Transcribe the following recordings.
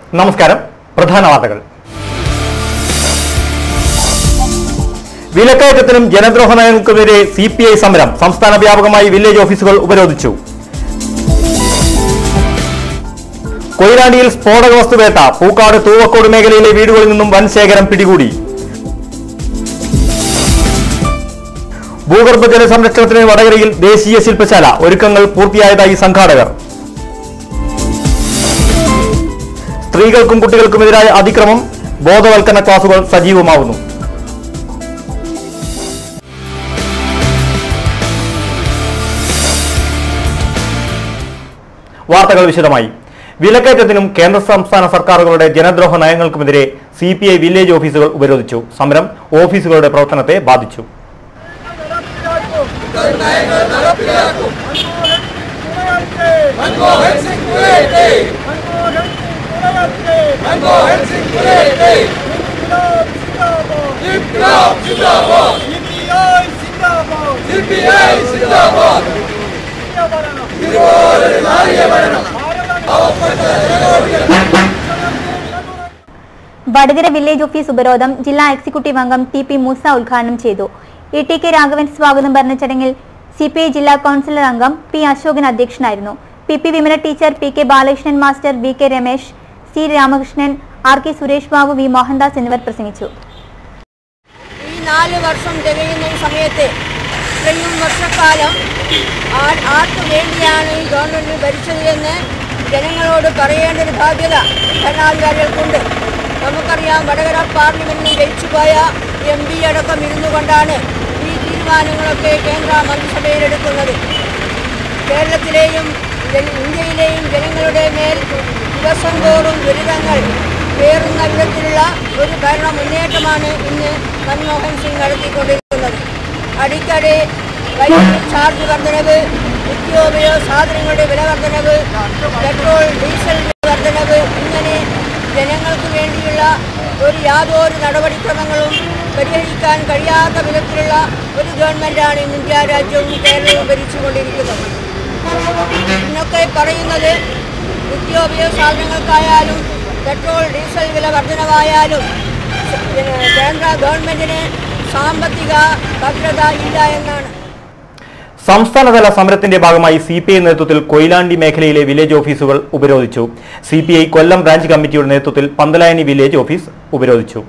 നമസ്കാരം പ്രധാന വാർത്തകൾ വിലക്കയറ്റത്തിനും ജനദ്രോഹ നയങ്ങൾക്കുമെതിരെ സി പി ഐ സമരം സംസ്ഥാന വ്യാപകമായി വില്ലേജ് ഓഫീസുകൾ ഉപരോധിച്ചു കൊയിലാണ്ടിയിൽ സ്ഫോടക വസ്തുവേട്ട പൂക്കാട് തൂവക്കോട് മേഖലയിലെ വീടുകളിൽ നിന്നും വൻ ശേഖരം പിടികൂടി ഭൂഗർഭ ജല സംരക്ഷണത്തിന് വടകരയിൽ ദേശീയ ശില്പശാല ഒരുക്കങ്ങൾ പൂർത്തിയായതായി സംഘാടകർ സ്ത്രീകൾക്കും കുട്ടികൾക്കുമെതിരായ അതിക്രമം ബോധവൽക്കരണ ക്ലാസുകൾ സജീവമാവുന്നു വാർത്തകൾ വിശദമായി വിലക്കയറ്റത്തിനും കേന്ദ്ര സംസ്ഥാന സർക്കാരുകളുടെ ജനദ്രോഹ നയങ്ങൾക്കുമെതിരെ സി പി ഐ വില്ലേജ് ഓഫീസുകൾ ഉപരോധിച്ചു സമരം ഓഫീസുകളുടെ പ്രവർത്തനത്തെ ബാധിച്ചു मनमोहन सिंह गुलेटे मनमोहन सिंह गुलेटे इनकलाब जिंदाबाद सीपीआई जिंदाबाद തിരുവോര നാരിയ ഭരണം വടകര വില്ലേജ് ഓഫീസ് ഉപരോധം ജില്ലാ എക്സിക്യൂട്ടീവ് അംഗം ടി പി മൂസ ഉദ്ഘാടനം ചെയ്തു എ ടി കെ രാഘവൻ സ്വാഗതം പറഞ്ഞ ചടങ്ങിൽ സി പി ഐ ജില്ലാ കൗൺസിലർ അംഗം പി അശോകൻ അധ്യക്ഷനായിരുന്നു P P Vimala teacher P K Balakrishnan master V K Ramesh C Ramakrishnan R K Suresh Babu V Mohandas എന്നിവർ പ്രസംഗിച്ചു ഈ നാല് വർഷം തികയുന്ന ഈ സമയത്ത് ഇത്രയും വർഷക്കാലം ആ- ആർക്കു വേണ്ടിയാണ് ഈ ഗവൺമെന്റ് ഭരിച്ചത് എന്ന് ജനങ്ങളോട് പറയേണ്ട ഒരു ബാധ്യത ഭരണാധികാരികൾക്കുണ്ട് നമുക്കറിയാം വടകര പാർലമെന്റിൽ ജയിച്ചുപോയ എം പി അടക്കം ഇരുന്നു കൊണ്ടാണ് ഈ തീരുമാനങ്ങളൊക്കെ കേന്ദ്ര മന്ത്രിസഭയിൽ എടുക്കുന്നത് കേരളത്തിലെയും ജന- ഇന്ത്യയിലെയും ജനങ്ങളുടെ മേൽ ദിവസം തോറും ദുരിതങ്ങൾ കയറുന്ന വിധത്തിലുള്ള ഒരു ഭരണ മുന്നേറ്റമാണ് ഇന്ന് മൻമോഹൻ സിംഗ് നടത്തിക്കൊണ്ടിരിക്കുന്നത് അടിക്കടി വൈദ്യുതി ചാർജ് വർധനവ് നിത്യോപയോഗ സാധനങ്ങളുടെ വില വർധനവ് പെട്രോൾ ഡീസൽ വില വർധനവ് ഇങ്ങനെ ജനങ്ങൾക്ക് വേണ്ടിയുള്ള ഒരു യാതൊരു നടപടിക്രമങ്ങളും പരിഹരിക്കാൻ കഴിയാത്ത വിധത്തിലുള്ള ഒരു ഗവൺമെൻറ്റാണ് ഇന്ന് ഇന്ത്യ രാജ്യവും കേരളവും ഭരിച്ചുകൊണ്ടിരിക്കുന്നത് ഇന്നൊക്കെ പറയുന്നത് നിത്യോപയോഗ സാധനങ്ങൾക്കായാലും പെട്രോൾ ഡീസൽ വില വർധനവായാലും ഏഹ്, കേന്ദ്ര ഗവൺമെൻറ്റിന് സാമ്പത്തിക ഭദ്രത ഇല്ല എന്നാണ് സംസ്ഥാനതല സമരത്തിന്റെ ഭാഗമായി സി പി ഐ നേതൃത്വത്തിൽ കൊയിലാണ്ടി മേഖലയിലെ വില്ലേജ് ഓഫീസുകൾ ഉപരോധിച്ചു C P I Kollam branch കമ്മിറ്റിയുടെ നേതൃത്വത്തിൽ പന്തലായനി വില്ലേജ് ഓഫീസ് ഉപരോധിച്ചു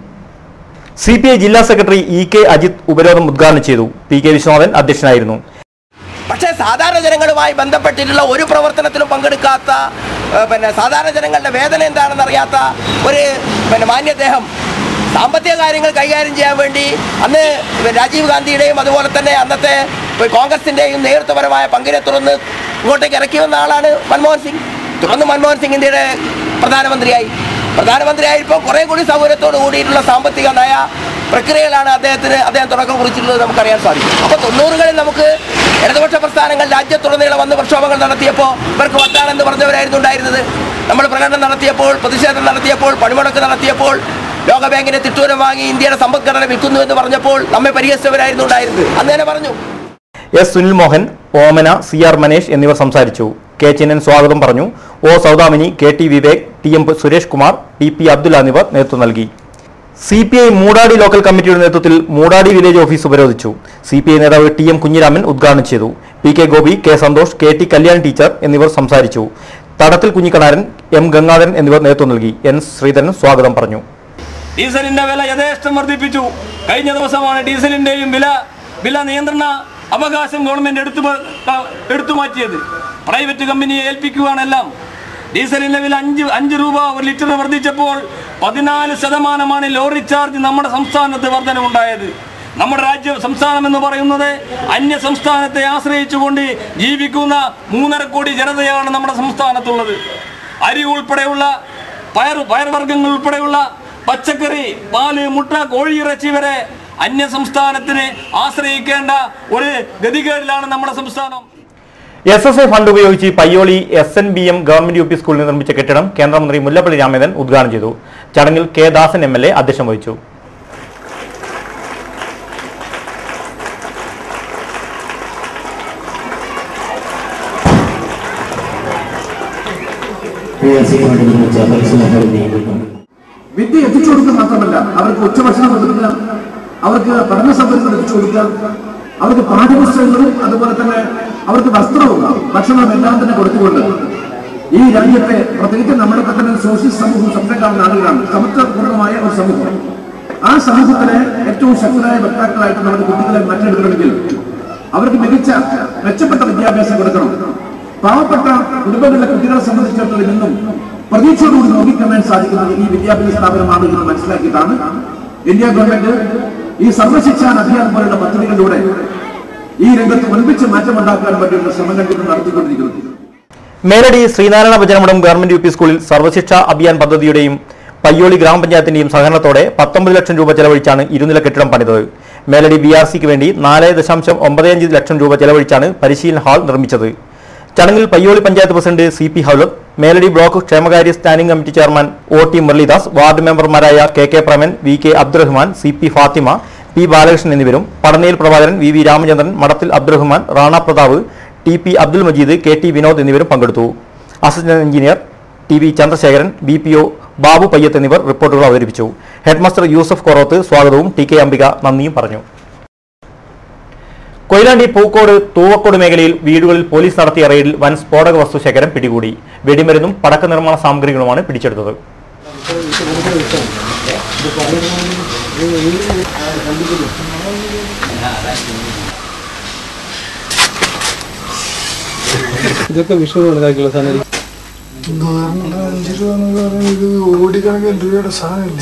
സി പി ഐ ജില്ലാ സെക്രട്ടറി ഇ കെ അജിത് ഉപരോധം ഉദ്ഘാടനം ചെയ്തു പി കെ വിശ്വനാഥൻ അധ്യക്ഷനായിരുന്നു പക്ഷേ സാധാരണ ജനങ്ങളുമായി ബന്ധപ്പെട്ടിട്ടുള്ള ഒരു പ്രവർത്തനത്തിലും പങ്കെടുക്കാത്ത ഏഹ്, പിന്നെ സാധാരണ ജനങ്ങളുടെ വേദന എന്താണെന്ന് അറിയാത്ത ഒരു പിന്നെ മാന്യദേഹം സാമ്പത്തിക കാര്യങ്ങൾ കൈകാര്യം ചെയ്യാൻ വേണ്ടി അന്ന് രാജീവ് ഗാന്ധിയുടെയും അതുപോലെ തന്നെ അന്നത്തെ കോൺഗ്രസിൻ്റെയും നേതൃത്വപരമായ പങ്കിനെ തുടർന്ന് ഇങ്ങോട്ടേക്ക് ഇറക്കി വന്ന ആളാണ് മൻമോഹൻ സിംഗ് തുടർന്ന് മൻമോഹൻ സിംഗ് ഇന്ത്യയുടെ പ്രധാനമന്ത്രിയായി പ്രധാനമന്ത്രിയായപ്പോൾ കുറേ കൂടി സൗകര്യത്തോട് കൂടിയിട്ടുള്ള സാമ്പത്തിക നയ പ്രക്രിയകളാണ് അദ്ദേഹത്തിന് അദ്ദേഹം തുടക്കം കുറിച്ചിട്ടുള്ളത് നമുക്കറിയാൻ സാധിക്കും അപ്പോൾ തൊണ്ണൂറുകളിൽ നമുക്ക് ഇടതുപക്ഷ പ്രസ്ഥാനങ്ങൾ രാജ്യത്തുടനീളം വന്ന് പ്രക്ഷോഭങ്ങൾ നടത്തിയപ്പോൾ ഇവർക്ക് വട്ടാണെന്ന് പറഞ്ഞവരായിരുന്നു ഉണ്ടായിരുന്നത് നമ്മൾ പ്രകടനം നടത്തിയപ്പോൾ പ്രതിഷേധം നടത്തിയപ്പോൾ പണിമുടക്ക് നടത്തിയപ്പോൾ ലോകബാങ്കിനെ തിട്ടൂരം വാങ്ങി ഇന്ത്യയുടെ സമ്പദ്ഘടന വിൽക്കുന്നു എന്ന് പറഞ്ഞപ്പോൾ നമ്മെ പരിഹസിച്ചവരായിരുന്നു ഉണ്ടായിരുന്നത് അന്ന് തന്നെ പറഞ്ഞു S Sunil Mohan Omana C R Manesh എന്നിവർ സംസാരിച്ചു കെ ചിന്നൻ സ്വാഗതം പറഞ്ഞു O Soudamini K T Vivek T M Suresh Kumar T P Abdulla എന്നിവർ നേതൃത്വം നൽകി C P I Moodadi local കമ്മിറ്റിയുടെ നേതൃത്വത്തിൽ മൂടാടി വില്ലേജ് ഓഫീസ് ഉപരോധിച്ചു സി പി ഐ നേതാവ് ടി എം കുഞ്ഞിരാമൻ ഉദ്ഘാടനം ചെയ്തു P K Gopi K Santhosh K T Kalyan teacher എന്നിവർ സംസാരിച്ചു തടത്തിൽ കുഞ്ഞിക്കണാരൻ എം ഗംഗാധരൻ എന്നിവർ നേതൃത്വം നൽകി എൻ ശ്രീധരൻ സ്വാഗതം പറഞ്ഞു ഡീസലിന്റെ വില യഥേഷ്ടം വർദ്ധിപ്പിച്ചു കഴിഞ്ഞ ദിവസമാണ് ഡീസലിന്റെയും വില വില നിയന്ത്രണ അവകാശം ഗവൺമെന്റ് എടുത്തു പ- ക- എടുത്തു മാറ്റിയത് പ്രൈവറ്റ് കമ്പനിയെ ഏൽപ്പിക്കുകയാണെല്ലാം ഡീസലിന്റെ വില അഞ്ച് അഞ്ച് രൂപ ഒരു ലിറ്റർ വർദ്ധിച്ചപ്പോൾ പതിനാല് ശതമാനമാണ് ലോറി ചാർജ് നമ്മുടെ സംസ്ഥാനത്ത് വർധനമുണ്ടായത് നമ്മുടെ രാജ്യ സംസ്ഥാനം എന്ന് പറയുന്നത് അന്യ സംസ്ഥാനത്തെ ആശ്രയിച്ചുകൊണ്ട് ജീവിക്കുന്ന മൂന്നര കോടി ജനതയാണ് നമ്മുടെ സംസ്ഥാനത്തുള്ളത് അരി ഉൾപ്പെടെയുള്ള പയർ പയർവർഗ്ഗങ്ങൾ ഉൾപ്പെടെയുള്ള പച്ചക്കറി പാല് മുട്ട കോഴിയിറച്ചി വരെ അന്യ സംസ്ഥാനത്തിന് ആശ്രയിക്കേണ്ട ഒരു ഗതികേടിലാണ് നമ്മുടെ സംസ്ഥാനം എസ് എസ് എ ഫണ്ട് ഉപയോഗിച്ച് Payyoli S N B M government U P സ്കൂളിൽ നിർമ്മിച്ച കെട്ടിടം കേന്ദ്രമന്ത്രി മുല്ലപ്പള്ളി രാമചന്ദ്രൻ ഉദ്ഘാടനം ചെയ്തു ചടങ്ങിൽ K Dasan M L A അധ്യക്ഷം വഹിച്ചു പി എസ് സിക്ക് വേണ്ടി നിർമ്മിച്ച പരിശീലന പരിധിയിട്ടുണ്ട് വിദ്യ എത്തിച്ചു കൊടുക്കുക മാത്രമല്ല അവർക്ക് ഉച്ചഭക്ഷണം കൊടുക്കുക അവർക്ക് പഠന സൗകര്യങ്ങൾ എത്തിച്ചു കൊടുക്കുക അവർക്ക് പാഠപുസ്തകങ്ങളും അതുപോലെ തന്നെ അവർക്ക് വസ്ത്രവും ഭക്ഷണവും എല്ലാം തന്നെ കൊടുത്തുകൊണ്ട് ഈ രാജ്യത്തെ പ്രത്യേകിച്ച് നമ്മളൊക്കെ തന്നെ സോഷ്യൽ സമൂഹം സ്വപ്നം കാണുന്ന ആളുകളാണ് സമത്വപൂർണ്ണമായ ഒരു സമൂഹം ആ സമൂഹത്തിലെ ഏറ്റവും ശക്തരായ വക്താക്കളായിട്ട് നമ്മുടെ കുട്ടികളെ മാറ്റിയെടുക്കണമെങ്കിൽ അവർക്ക് മികച്ച മെച്ചപ്പെട്ട വിദ്യാഭ്യാസം കൊടുക്കണം പാവപ്പെട്ട കുടുംബങ്ങളിലെ കുട്ടികളെ സംബന്ധിച്ചിടത്തോളം ഇന്നും പ്രതീക്ഷയോടുകൂടി നോക്കിക്കാണാൻ സാധിക്കുന്നത് ഈ വിദ്യാഭ്യാസ സ്ഥാപനമാണ് എന്ന് മനസ്സിലാക്കിയിട്ടാണ് ഇന്ത്യ ഗവൺമെന്റ് ഈ സർവശിക്ഷാ അഭിയാൻ പോലുള്ള പദ്ധതികളിലൂടെ ഈ രംഗത്ത് ഒൻപിച്ച് മാറ്റമുണ്ടാക്കാൻ വേണ്ടിയുള്ള ശ്രമങ്ങൾ ഇത് നടത്തിക്കൊണ്ടിരിക്കുന്നത് മേലടി ശ്രീനാരായണ ഭജനമഠം ഗവൺമെന്റ് യു പി സ്കൂളിൽ സർവശിക്ഷ അഭിയാൻ പദ്ധതിയുടെയും പയ്യോളി ഗ്രാമപഞ്ചായത്തിന്റെയും സഹകരണത്തോടെ പത്തൊമ്പത് ലക്ഷം രൂപ ചെലവഴിച്ചാണ് ഇരുനില കെട്ടിടം പണിതത് മേലടി ബി ആർ സിക്ക് വേണ്ടി നാല് ദശാംശം ഒമ്പത് അഞ്ച് ലക്ഷം രൂപ ചെലവഴിച്ചാണ് പരിശീലന ഹാൾ നിർമ്മിച്ചത് ചടങ്ങിൽ Payyoli panchayat president C P Haulath Meladi block ക്ഷേമകാര്യ standing committee chairman O T Muralidas ward മെമ്പർമാരായ K K Praman V K Abdurahman C P Fathima P Balakrishnan എന്നിവരും Padanayil Prabhakaran V V Ramachandran Madathil Abdurahman Rana Prathap T P Abdul Majeed K T Vinod എന്നിവരും പങ്കെടുത്തു assistant engineer T V Chandrasekharan B P O Babu Payyath എന്നിവർ റിപ്പോർട്ടുകൾ അവതരിപ്പിച്ചു ഹെഡ്മാസ്റ്റർ യൂസഫ് കൊറോത്ത് സ്വാഗതവും T K Ambika നന്ദിയും പറഞ്ഞു കൊയിലാണ്ടി പൂക്കോട് തൂവക്കോട് മേഖലയിൽ വീടുകളിൽ പോലീസ് നടത്തിയ റെയ്ഡിൽ വൻ സ്ഫോടക വസ്തു ശേഖരം പിടികൂടി വെടിമരുന്നും പടക്ക നിർമ്മാണ സാമഗ്രികളുമാണ് പിടിച്ചെടുത്തത് ഇതൊക്കെ വിഷു ഇതാക്കിയുള്ള സാധനം അഞ്ച് രൂപ എന്ന് പറയുന്നത് ഇത് ഓടിക്കണക്കിന് രൂപയുടെ സാധനമല്ലേ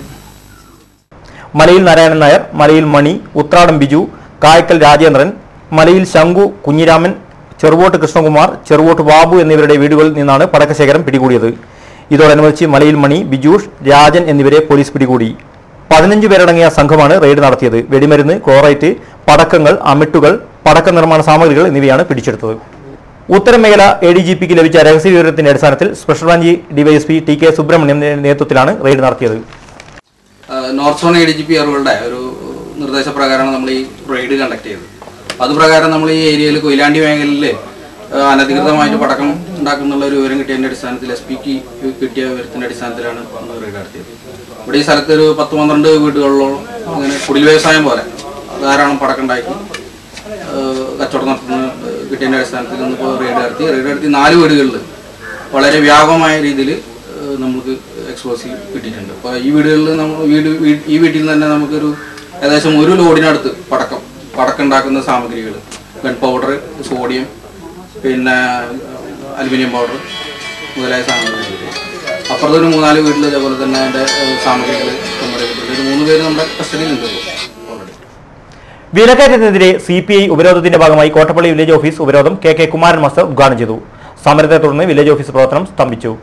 മലയിൽ നാരായണൻ നായർ മലയിൽ മണി ഉത്രാടം ബിജു കായക്കൽ രാജേന്ദ്രൻ മലയിൽ ശങ്കു കുഞ്ഞിരാമൻ ചെറുവോട്ട് കൃഷ്ണകുമാർ ചെറുവോട്ട് ബാബു എന്നിവരുടെ വീടുകളിൽ നിന്നാണ് പടക്കശേഖരം പിടികൂടിയത് ഇതോടനുബന്ധിച്ച് മലയിൽ മണി ബിജൂഷ് രാജൻ എന്നിവരെ പോലീസ് പിടികൂടി പതിനഞ്ച് പേരടങ്ങിയ സംഘമാണ് റെയ്ഡ് നടത്തിയത് വെടിമരുന്ന് ക്ലോറൈറ്റ് പടക്കങ്ങൾ അമിട്ടുകൾ പടക്ക നിർമ്മാണ സാമഗ്രികൾ എന്നിവയാണ് പിടിച്ചെടുത്തത് ഉത്തരമേഖല എ ഡി ജി പിക്ക് ലഭിച്ച രഹസ്യ വിവരത്തിന്റെ അടിസ്ഥാനത്തിൽ special branch DYSP T K സുബ്രഹ്മണ്യന്റെ നേതൃത്വത്തിലാണ് റെയ്ഡ് നടത്തിയത് north zone A D G P ആറുകളുടെ ഒരു നിർദ്ദേശപ്രകാരമാണ് നമ്മൾ ഈ റെയ്ഡ് കണ്ടക്ട് ചെയ്തത് അതുപ്രകാരം നമ്മൾ ഈ ഏരിയയിൽ കൊയിലാണ്ടി മേഖലയിൽ അനധികൃതമായിട്ട് പടക്കം ഉണ്ടാക്കുന്നുള്ള ഒരു വിവരം കിട്ടിയതിന്റെ അടിസ്ഥാനത്തിൽ എസ് പിക്ക് കിട്ടിയ വിവരത്തിന്റെ അടിസ്ഥാനത്തിലാണ് നമ്മൾ റെയ്ഡ് നടത്തിയത് ഇവിടെ ഈ സ്ഥലത്ത് ഒരു പത്ത് പന്ത്രണ്ട് വീടുകളിലോളം അങ്ങനെ കുടിൽ വ്യവസായം പോലെ ധാരാളം പടക്കം ഉണ്ടാക്കി ഏഹ് കച്ചവടം നടത്തുന്ന ഏഹ് കിട്ടിയതിന്റെ അടിസ്ഥാനത്തിൽ ഇന്നിപ്പോൾ റെയ്ഡ് നടത്തി റെയ്ഡ് നടത്തി നാല് വീടുകളിൽ വളരെ വ്യാപകമായ രീതിയിൽ നമുക്ക് എക്സ്പ്ലോസീവ് കിട്ടിയിട്ടുണ്ട് അപ്പോൾ ഈ വീടുകളിൽ നമ്മൾ വീട് വീ- ഈ വീട്ടിൽ നിന്ന് തന്നെ നമുക്കൊരു ഏകദേശം ഒരു ലോഡിനടുത്ത് പടക്കം പടക്കം ഉണ്ടാക്കുന്ന സാമഗ്രികൾ ഗൺ പൗഡർ സോഡിയം പിന്നെ അലുമിനിയം പൗഡർ മുതലായ സാമഗ്രികൾ അപ്പുറത്ത് ഒരു മൂന്നാല് വീട്ടിൽ ഇതേപോലെ തന്നെ അതിൻ്റെ സാമഗ്രികൾ നമ്മുടെ വീട്ടിൽ ഒരു മൂന്ന് പേര് നമ്മുടെ കസ്റ്റഡിയിലുണ്ട് ഓൾറെഡി വിലക്കയറ്റത്തിനെതിരെ സി പി ഐ ഉപരോധത്തിന്റെ ഭാഗമായി കോട്ടപ്പള്ളി വില്ലേജ് ഓഫീസ് ഉപരോധം കെ കെ കുമാരൻ മാസ്റ്റർ ഉദ്ഘാടനം ചെയ്തു സമരത്തെ തുടർന്ന് വില്ലേജ് ഓഫീസ് പ്രവർത്തനം സ്തംഭിച്ചു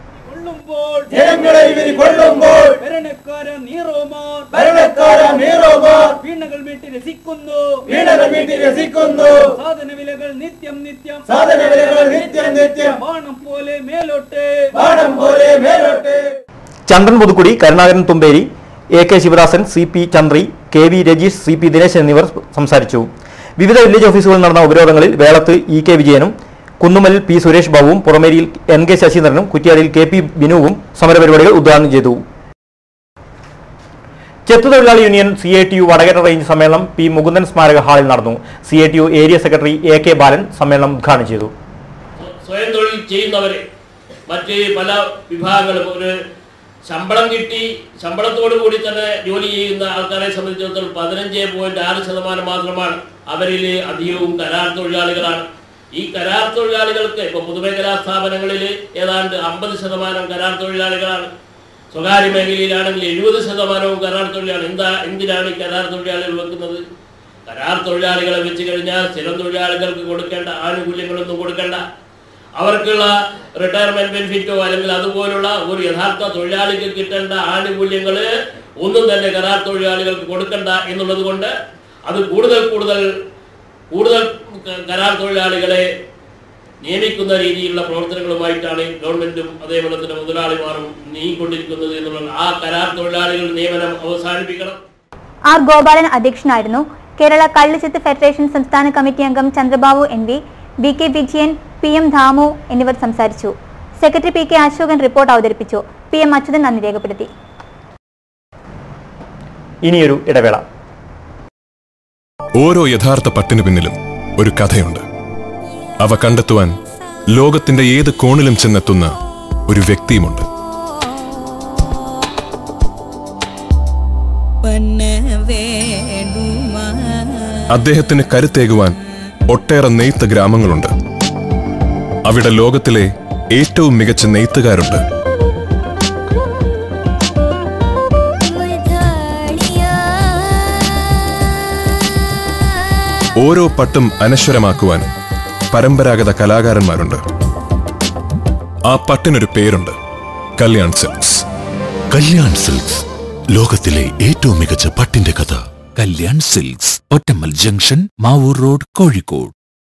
ജനങ്ങളെ ഇവർ കൊള്ളുമ്പോൾ ഭരണക്കാരൻ നീറോമാർ ഭരണക്കാരൻ നീറോമാർ വീണകൾ വീട്ടി രസിക്കുന്നു വീണകൾ വീട്ടിൽ രസിക്കുന്നു സാധന വിലകൾ നിത്യം നിത്യം സാധന വിലകൾ നിത്യം നിത്യം ബാണം പോലെ മേലോട്ട് ബാണം പോലെ മേലോട്ട് Chandran Puthukkudi Karunakaran Thumperi A K Sivadasan C P Chandri K V Rajeesh C P Dinesh എന്നിവർ സംസാരിച്ചു വിവിധ വില്ലേജ് ഓഫീസുകളിൽ നടന്ന ഉപരോധങ്ങളിൽ വേളത്ത് ഇ കെ വിജയനും കുന്നുമലിൽ പി സുരേഷ് ബാബുവും പുറമേരിയിൽ എൻ കെ ശശീന്ദ്രനും കുറ്റ്യാടിയിൽ കെ പി ബിനുവും സമരപരിപാടികൾ ഉദ്ഘാടനം ചെയ്തു ചെത്തുതൊഴിലാളി union C I T U Vadakara range സമ്മേളനം പി മുകുന്ദൻ സ്മാരക ഹാളിൽ നടന്നു C I T U area secretary A K Balan സമ്മേളനം ഉദ്ഘാടനം ചെയ്തു സ്വയം തൊഴിൽ ചെയ്യുന്നവരെ മറ്റ് പല വിഭാഗങ്ങളും ഒരു ശമ്പളം കിട്ടി ശമ്പളത്തോടു കൂടി തന്നെ ജോലി ചെയ്യുന്ന ആൾക്കാരെ സംബന്ധിച്ചിടത്തോളം പതിനഞ്ച് പോയിന്റ് ആറ് ശതമാനം മാത്രമാണ് അവരിൽ അധികവും കരാർ തൊഴിലാളികളാണ് ഈ കരാർ തൊഴിലാളികൾക്ക് ഇപ്പോൾ പൊതുമേഖലാ സ്ഥാപനങ്ങളിൽ ഏതാണ്ട് അമ്പത് ശതമാനം കരാർ തൊഴിലാളികളാണ് സ്വകാര്യ മേഖലയിലാണെങ്കിൽ എഴുപത് ശതമാനവും കരാർ തൊഴിലാളി എന്താ എന്തിനാണ് ഈ കരാർ തൊഴിലാളികൾ വെക്കുന്നത് കരാർ തൊഴിലാളികളെ വെച്ച് കഴിഞ്ഞാൽ സ്ഥിരം തൊഴിലാളികൾക്ക് കൊടുക്കേണ്ട ആനുകൂല്യങ്ങളൊന്നും കൊടുക്കേണ്ട അവർക്കുള്ള റിട്ടയർമെന്റ് ബെനിഫിറ്റോ അല്ലെങ്കിൽ അതുപോലുള്ള ഒരു യഥാർത്ഥ തൊഴിലാളിക്ക് കിട്ടേണ്ട ആനുകൂല്യങ്ങൾ ഒന്നും തന്നെ കരാർ തൊഴിലാളികൾക്ക് കൊടുക്കണ്ട എന്നുള്ളത് കൊണ്ട് അത് കൂടുതൽ കൂടുതൽ കൂടുതൽ ക- കരാർ തൊഴിലാളികളെ നിയമിക്കുന്ന രീതിയിലുള്ള പ്രവർത്തനങ്ങളുമായിട്ടാണ് ഗവൺമെന്റും അതേപോലെ തന്നെ മുതലാളിമാരും നീങ്ങിക്കൊണ്ടിരിക്കുന്നത് എന്നുള്ളത് ആ കരാർ തൊഴിലാളികളുടെ നിയമനം അവസാനിപ്പിക്കണം ആർ ഗോപാലൻ അധ്യക്ഷനായിരുന്നു കേരള കള്ളുചെത്ത് ഫെഡറേഷൻ സംസ്ഥാന കമ്മിറ്റി അംഗം Chandrababu N V B K Vijayan P M Dhamu എന്നിവർ സംസാരിച്ചു secretary P K Ashokan report അവതരിപ്പിച്ചു പി എം അച്യുതൻ നന്ദി രേഖപ്പെടുത്തി ഇനിയൊരു ഇടവേള ഓരോ യഥാർത്ഥ പട്ടിന് പിന്നിലും ഒരു കഥയുണ്ട് അവ കണ്ടെത്തുവാൻ ലോകത്തിന്റെ ഏത് കോണിലും ചെന്നെത്തുന്ന ഒരു വ്യക്തിയുമുണ്ട് അദ്ദേഹത്തിന് കരുത്തേകുവാൻ ഒട്ടേറെ നെയ്ത്ത് ഗ്രാമങ്ങളുണ്ട് അവിടെ ലോകത്തിലെ ഏറ്റവും മികച്ച നെയ്ത്തുകാരുണ്ട് ഓരോ പട്ടും അനശ്വരമാക്കുവാൻ പരമ്പരാഗത കലാകാരന്മാരുണ്ട് ആ പട്ടിനൊരു പേരുണ്ട് കല്യാൺ സിൽക്സ് കല്യാൺ സിൽക്സ് ലോകത്തിലെ ഏറ്റവും മികച്ച പട്ടിന്റെ കഥ Kalyan silks Ottammal junction Mavoor road Kozhikode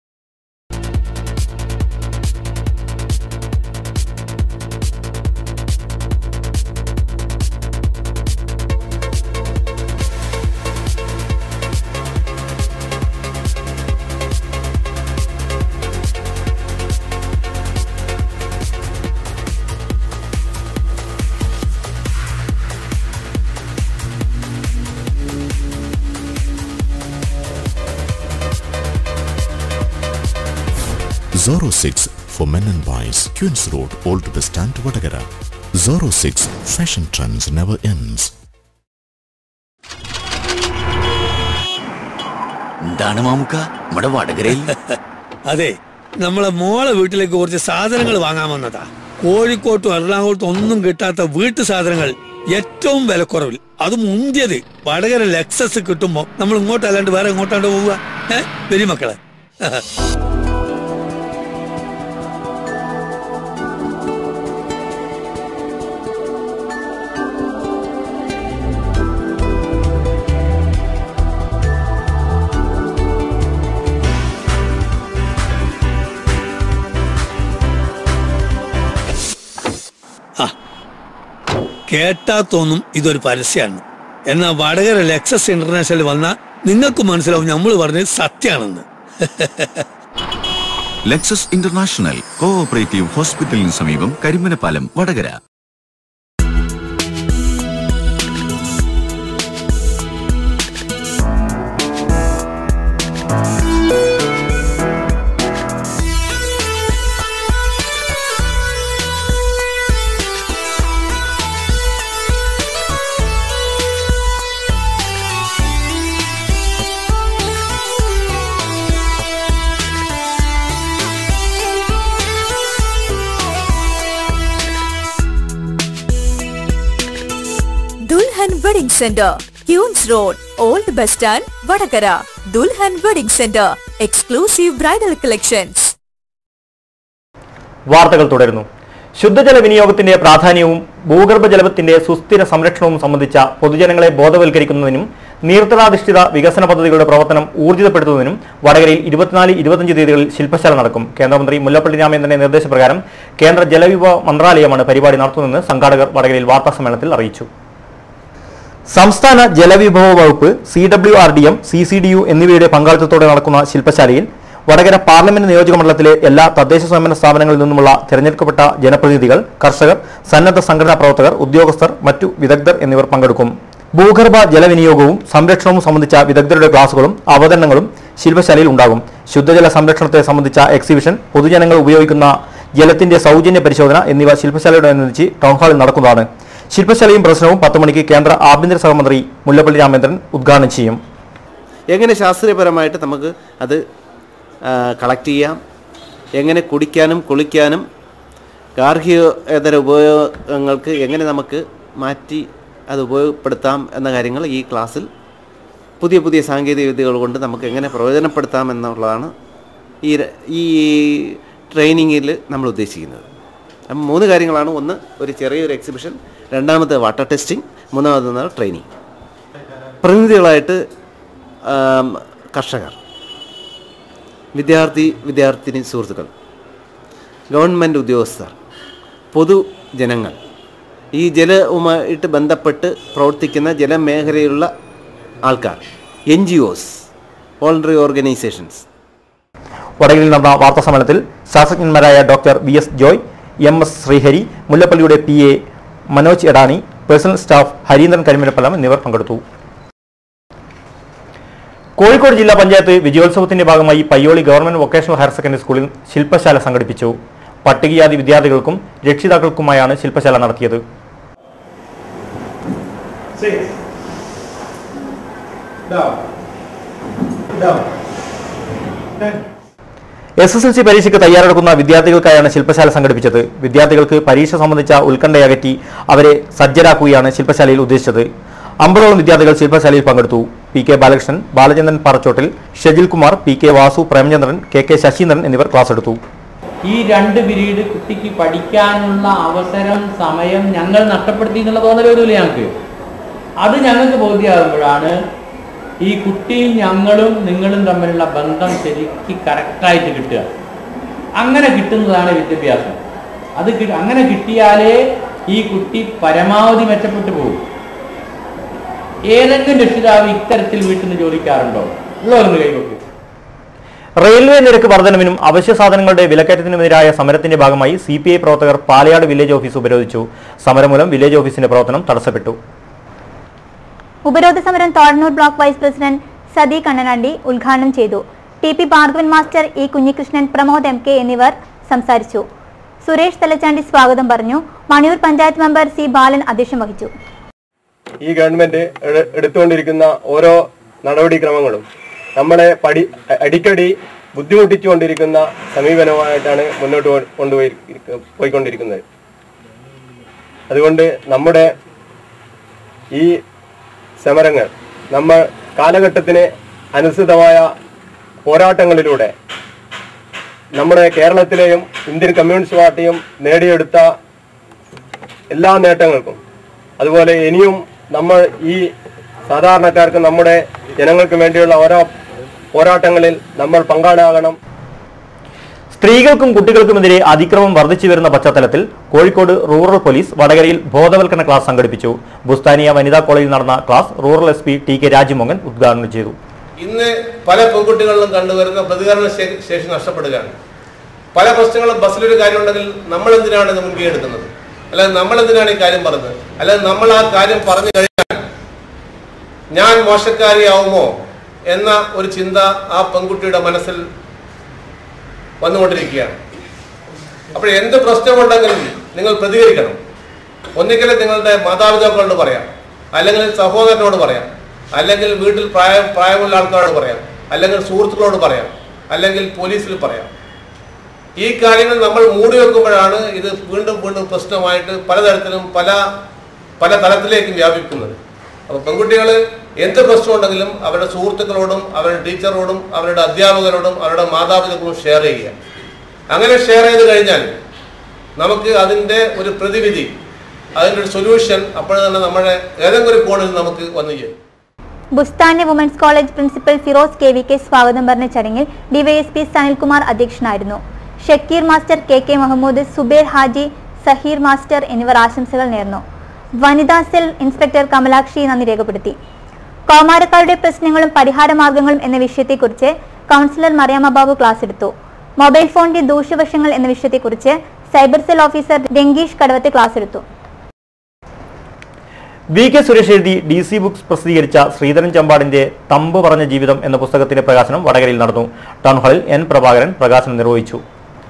Zoro 6 for men and boys, Queens Road, Old Bus Stand, Vadagara. Zoro 6 fashion trends never ends. എന്താണ് മാമുക്ക നമ്മുടെ വടകരയിൽ അതെ നമ്മളെ മോളെ വീട്ടിലേക്ക് കുറച്ച് സാധനങ്ങൾ വാങ്ങാൻ വന്നതാ കോഴിക്കോട്ടും എറണാകുളത്തും ഒന്നും കിട്ടാത്ത വീട്ടു സാധനങ്ങൾ ഏറ്റവും വിലക്കുറവിൽ അത് മുന്തിയത് വടകര ലെക്സസ് കിട്ടുമ്പോ നമ്മൾ ഇങ്ങോട്ടല്ലാണ്ട് വേറെ എങ്ങോട്ടാണ്ട് പോവുക ഏഹ് വരി മക്കളെ കേട്ടാ തോന്നും ഇതൊരു പരസ്യമാണ് എന്നാൽ വടകര ലെക്സസ് ഇന്റർനാഷണൽ വന്ന നിങ്ങൾക്ക് മനസ്സിലാവും നമ്മൾ പറഞ്ഞത് സത്യാണെന്ന് ലെക്സസ് ഇന്റർനാഷണൽ കോഓപ്പറേറ്റീവ് ഹോസ്പിറ്റലിന് സമീപം Karimanappalam Vadakara Dulhan wedding centre queens road old bus stand Vadakara Dulhan wedding centre exclusive bridal collections വാർത്തകൾ തുടരുന്നു ശുദ്ധജല വിനിയോഗത്തിന്റെ പ്രാധാന്യവും ഭൂഗർഭജലത്തിന്റെ സുസ്ഥിര സംരക്ഷണവും സംബന്ധിച്ച പൊതുജനങ്ങളെ ബോധവൽക്കരിക്കുന്നതിനും നീർത്തടാധിഷ്ഠിത വികസന പദ്ധതികളുടെ പ്രവർത്തനം ഊർജിതപ്പെടുത്തുന്നതിനും വടകരയിൽ ഇരുപത്തിനാല് ഇരുപത്തിയഞ്ച് തീയതികളിൽ ശില്പശാല നടക്കും കേന്ദ്രമന്ത്രി മുല്ലപ്പള്ളി രാമചന്ദ്രന്റെ നിർദ്ദേശപ്രകാരം കേന്ദ്ര ജലവിഭവ മന്ത്രാലയമാണ് പരിപാടി നടത്തുന്നതെന്ന് സംഘാടകർ വടകരയിൽ വാർത്താസമ്മേളനത്തിൽ അറിയിച്ചു സംസ്ഥാന ജലവിഭവ വകുപ്പ് C W R D M C C D U എന്നിവയുടെ പങ്കാളിത്തത്തോടെ നടക്കുന്ന ശില്പശാലയിൽ വടകര പാർലമെന്റ് നിയോജക മണ്ഡലത്തിലെ എല്ലാ തദ്ദേശ സ്വയംഭരണ സ്ഥാപനങ്ങളിൽ നിന്നുമുള്ള തിരഞ്ഞെടുക്കപ്പെട്ട ജനപ്രതിനിധികൾ കർഷകർ സന്നദ്ധ സംഘടനാ പ്രവർത്തകർ ഉദ്യോഗസ്ഥർ മറ്റു വിദഗ്ധർ എന്നിവർ പങ്കെടുക്കും ഭൂഗർഭ ജലവിനിയോഗവും സംരക്ഷണവും സംബന്ധിച്ച വിദഗ്ധരുടെ ക്ലാസുകളും അവതരണങ്ങളും ശില്പശാലയിൽ ഉണ്ടാകും ശുദ്ധജല സംരക്ഷണത്തെ സംബന്ധിച്ച എക്സിബിഷൻ പൊതുജനങ്ങൾ ഉപയോഗിക്കുന്ന ജലത്തിന്റെ സൗജന്യ പരിശോധന എന്നിവ ശില്പശാലയോടനുബന്ധിച്ച് ടൗൺഹാളിൽ നടക്കുന്നതാണ് ശില്പശാലയും പ്രദർശനവും പത്ത് മണിക്ക് കേന്ദ്ര ആഭ്യന്തര സഹമന്ത്രി മുല്ലപ്പള്ളി രാമചന്ദ്രൻ ഉദ്ഘാടനം ചെയ്യും എങ്ങനെ ശാസ്ത്രീയപരമായിട്ട് നമുക്ക് അത് കളക്ട് ചെയ്യാം എങ്ങനെ കുടിക്കാനും കുളിക്കാനും ഗാർഹികേതര ഉപയോഗങ്ങൾക്ക് എങ്ങനെ നമുക്ക് മാറ്റി അത് ഉപയോഗപ്പെടുത്താം എന്ന കാര്യങ്ങൾ ഈ ക്ലാസ്സിൽ പുതിയ പുതിയ സാങ്കേതിക വിദ്യകൾ കൊണ്ട് നമുക്ക് എങ്ങനെ പ്രയോജനപ്പെടുത്താം എന്നുള്ളതാണ് ഈ ര- ഈ ട്രെയിനിങ്ങിൽ നമ്മൾ ഉദ്ദേശിക്കുന്നത് അപ്പം മൂന്ന് കാര്യങ്ങളാണ് ഒന്ന് ഒരു ചെറിയൊരു എക്സിബിഷൻ രണ്ടാമത്തെ വാട്ടർ ടെസ്റ്റിംഗ് മൂന്നാമത് ട്രെയിനിങ് പ്രതിനിധികളായിട്ട് ആം, കർഷകർ വിദ്യാർത്ഥി വിദ്യാർത്ഥിനി സുഹൃത്തുക്കൾ ഗവൺമെൻറ് ഉദ്യോഗസ്ഥർ പൊതുജനങ്ങൾ ഈ ജലവുമായിട്ട് ബന്ധപ്പെട്ട് പ്രവർത്തിക്കുന്ന ജലമേഖലയിലുള്ള ആൾക്കാർ N G Os voluntary organisations വടകരയിൽ നടന്ന വാർത്താ സമ്മേളനത്തിൽ ശാസ്ത്രജ്ഞന്മാരായ doctor V S Joy M S Sreehari മുല്ലപ്പള്ളിയുടെ P A Manoj Edani personal staff Harindran Karimalappalam എന്നിവർ പങ്കെടുത്തു കോഴിക്കോട് ജില്ലാ പഞ്ചായത്ത് വിജയോത്സവത്തിന്റെ ഭാഗമായി Payyoli government vocational higher secondary സ്കൂളിൽ ശില്പശാല സംഘടിപ്പിച്ചു പട്ടികജാതി വിദ്യാർത്ഥികൾക്കും രക്ഷിതാക്കൾക്കുമായാണ് ശില്പശാല നടത്തിയത് എസ് എസ് എൽ സി പരീക്ഷയ്ക്ക് തയ്യാറെടുക്കുന്ന വിദ്യാർത്ഥികൾക്കായാണ് ശില്പശാല സംഘടിപ്പിച്ചത് വിദ്യാർത്ഥികൾക്ക് പരീക്ഷ സംബന്ധിച്ച ഉത്കണ്ഠയകറ്റി അവരെ സജ്ജരാക്കുകയാണ് ശില്പശാലയിൽ ഉദ്ദേശിച്ചത് അമ്പതോളം വിദ്യാർത്ഥികൾ ശില്പശാലയിൽ പങ്കെടുത്തു P K Balakrishnan Balachandran Parachottil Shejil Kumar P K Vasu Premachandran K K Sasheendran എന്നിവർ ക്ലാസ് എടുത്തു ഈ രണ്ട് പിരീഡ് കുട്ടിക്ക് പഠിക്കാനുള്ള അവസരം സമയം ഞങ്ങൾ നഷ്ടപ്പെടുത്തി എന്നുള്ള തോന്നൽ വരില്ല ഞങ്ങൾക്ക് അത് ഞങ്ങൾക്ക് ബോധ്യമാകുമ്പോഴാണ് ഈ കുട്ടിയും ഞങ്ങളും നിങ്ങളും തമ്മിലുള്ള ബന്ധം ശരിക്ക് കറക്റ്റായിട്ട് കിട്ടുക അങ്ങനെ കിട്ടുന്നതാണ് വിദ്യാഭ്യാസം അത് കി- അങ്ങനെ കിട്ടിയാലേ ഈ കുട്ടി പരമാവധി മെച്ചപ്പെട്ടു പോകും ഏതെങ്കിലും രക്ഷിതാവ് ഇത്തരത്തിൽ വീട്ടിൽ നിന്ന് ജോലിക്കാറുണ്ടോ ഉള്ളവരൊന്ന് കൈവക്കും റെയിൽവേ നിരക്ക് വർധനവിനും അവശ്യ സാധനങ്ങളുടെ വിലക്കയറ്റത്തിനുമെതിരായ സമരത്തിന്റെ ഭാഗമായി സി പി ഐ പ്രവർത്തകർ പാലയാട് വില്ലേജ് ഓഫീസ് ഉപരോധിച്ചു സമരം മൂലം വില്ലേജ് ഓഫീസിന്റെ പ്രവർത്തനം തടസ്സപ്പെട്ടു ഉപരോധ സമരം Thodannur block vice president Sathi Kannanandi ഉദ്ഘാടനം ചെയ്തു T P Bhargavan master E Kunhikrishnan Pramod M K എന്നിവർ സംസാരിച്ചു സുരേഷ് തലച്ചാണ്ടി സ്വാഗതം പറഞ്ഞു മണിയൂർ പഞ്ചായത്ത് മെമ്പർ സി ബാലൻ അധ്യക്ഷം വഹിച്ചു ഈ ഗവൺമെന്റ് എട് എടുത്തുകൊണ്ടിരിക്കുന്ന ഓരോ നടപടിക്രമങ്ങളും നമ്മളെ പടി അടിക്കടി ബുദ്ധിമുട്ടിച്ചുകൊണ്ടിരിക്കുന്ന സമീപനമായിട്ടാണ് മുന്നോട്ട് കൊ- കൊണ്ടുപോയി പോയിക്കൊണ്ടിരിക്കുന്നത് അതുകൊണ്ട് നമ്മുടെ ഈ സമരങ്ങൾ നമ്മൾ കാലഘട്ടത്തിന് അനുസൃതമായ പോരാട്ടങ്ങളിലൂടെ നമ്മുടെ കേരളത്തിലെയും ഇന്ത്യൻ കമ്മ്യൂണിസ്റ്റ് പാർട്ടിയും നേടിയെടുത്ത എല്ലാ നേട്ടങ്ങൾക്കും അതുപോലെ ഇനിയും നമ്മൾ ഈ സാധാരണക്കാർക്ക് നമ്മുടെ ജനങ്ങൾക്ക് വേണ്ടിയുള്ള ഓരോ പോരാട്ടങ്ങളിൽ നമ്മൾ പങ്കാളിയാകണം സ്ത്രീകൾക്കും കുട്ടികൾക്കുമെതിരെ അതിക്രമം വർദ്ധിച്ചു വരുന്ന പശ്ചാത്തലത്തിൽ കോഴിക്കോട് റൂറൽ പോലീസ് വടകരയിൽ ബോധവൽക്കരണ ക്ലാസ് സംഘടിപ്പിച്ചു ബുസ്താനിയ വനിതാ കോളേജിൽ നടന്ന class rural S P T K Rajmohan ഉദ്ഘാടനം ചെയ്തു ഇന്ന് പല പെൺകുട്ടികളിലും കണ്ടുവരുന്ന പ്രതികരണ ശേ- ശേഷി നഷ്ടപ്പെടുകയാണ് പല പ്രശ്നങ്ങളും ബസ്സിലൊരു കാര്യം ഉണ്ടെങ്കിൽ നമ്മൾ എന്തിനാണ് ഇത് മുൻകൈ എടുക്കുന്നത് അല്ലാതെ നമ്മൾ എന്തിനാണ് ഈ കാര്യം പറഞ്ഞത് അല്ലാതെ നമ്മൾ ആ കാര്യം പറഞ്ഞു കഴിഞ്ഞാൽ ഞാൻ മോശക്കാരിയാവുമോ എന്ന ഒരു ചിന്ത ആ പെൺകുട്ടിയുടെ മനസ്സിൽ വന്നുകൊണ്ടിരിക്കുകയാണ് അപ്പോൾ എന്ത് പ്രശ്നമുണ്ടെങ്കിലും നിങ്ങൾ പ്രതികരിക്കണം ഒന്നിക്കലും നിങ്ങളുടെ മാതാപിതാക്കളോട് പറയാം അല്ലെങ്കിൽ സഹോദരനോട് പറയാം അല്ലെങ്കിൽ വീട്ടിൽ പ്രായം പ്രായമുള്ള ആൾക്കാരോട് പറയാം അല്ലെങ്കിൽ സുഹൃത്തുക്കളോട് പറയാം അല്ലെങ്കിൽ പോലീസിൽ പറയാം ഈ കാര്യങ്ങൾ നമ്മൾ മൂടി വെക്കുമ്പോഴാണ് ഇത് വീണ്ടും വീണ്ടും പ്രശ്നമായിട്ട് പലതരത്തിലും പല പല തലത്തിലേക്കും വ്യാപിക്കുന്നത് അപ്പോൾ പെൺകുട്ടികൾ എന്ത് പ്രശ്നമുണ്ടെങ്കിലും അവരുടെ സുഹൃത്തുക്കളോടും അവരുടെ ടീച്ചറോടും അവരുടെ അധ്യാപകരോടും അവരുടെ മാതാപിതാക്കളോടും ഷെയർ ചെയ്യുക അങ്ങനെ ഷെയർ ചെയ്ത് കഴിഞ്ഞാൽ നമുക്ക് അതിൻ്റെ ഒരു പ്രതിവിധി അതിൻ്റെ ഒരു സൊല്യൂഷൻ അപ്പോൾ തന്നെ നമ്മുടെ ഏതെങ്കിലും ഒരു കോണിൽ നമുക്ക് വന്നു ചേരും Bustania women's college principal Firoz K V K സ്വാഗതം പറഞ്ഞ ചടങ്ങിൽ ഡിവൈഎസ്പി സനിൽകുമാർ അധ്യക്ഷനായിരുന്നു Shakir master K K Muhammad Zubair Haji Saheer master എന്നിവർ ആശംസകൾ നേർന്നു വനിതാ സെൽ ഇൻസ്പെക്ടർ കമലാക്ഷി നന്ദി രേഖപ്പെടുത്തി കൗമാരക്കാരുടെ പ്രശ്നങ്ങളും പരിഹാര മാർഗങ്ങളും എന്ന വിഷയത്തെക്കുറിച്ച് കൗൺസിലർ മറിയാമ്മ ബാബു ക്ലാസ് എടുത്തു മൊബൈൽ ഫോണിന്റെ ദൂഷ്യവശങ്ങൾ എന്ന വിഷയത്തെക്കുറിച്ച് cyber cell officer Rangeesh Kadavath class എടുത്തു വി കെ സുരേഷ് എഴുതി ഡി സി ബുക്സ് പ്രസിദ്ധീകരിച്ച ശ്രീധരൻ ചമ്പാടിന്റെ തമ്പ് പറഞ്ഞ ജീവിതം എന്ന പുസ്തകത്തിന്റെ പ്രകാശനം വടകരയിൽ നടന്നു ടൗൺ ഹാളിൽ എൻ പ്രഭാകരൻ പ്രകാശനം നിർവഹിച്ചു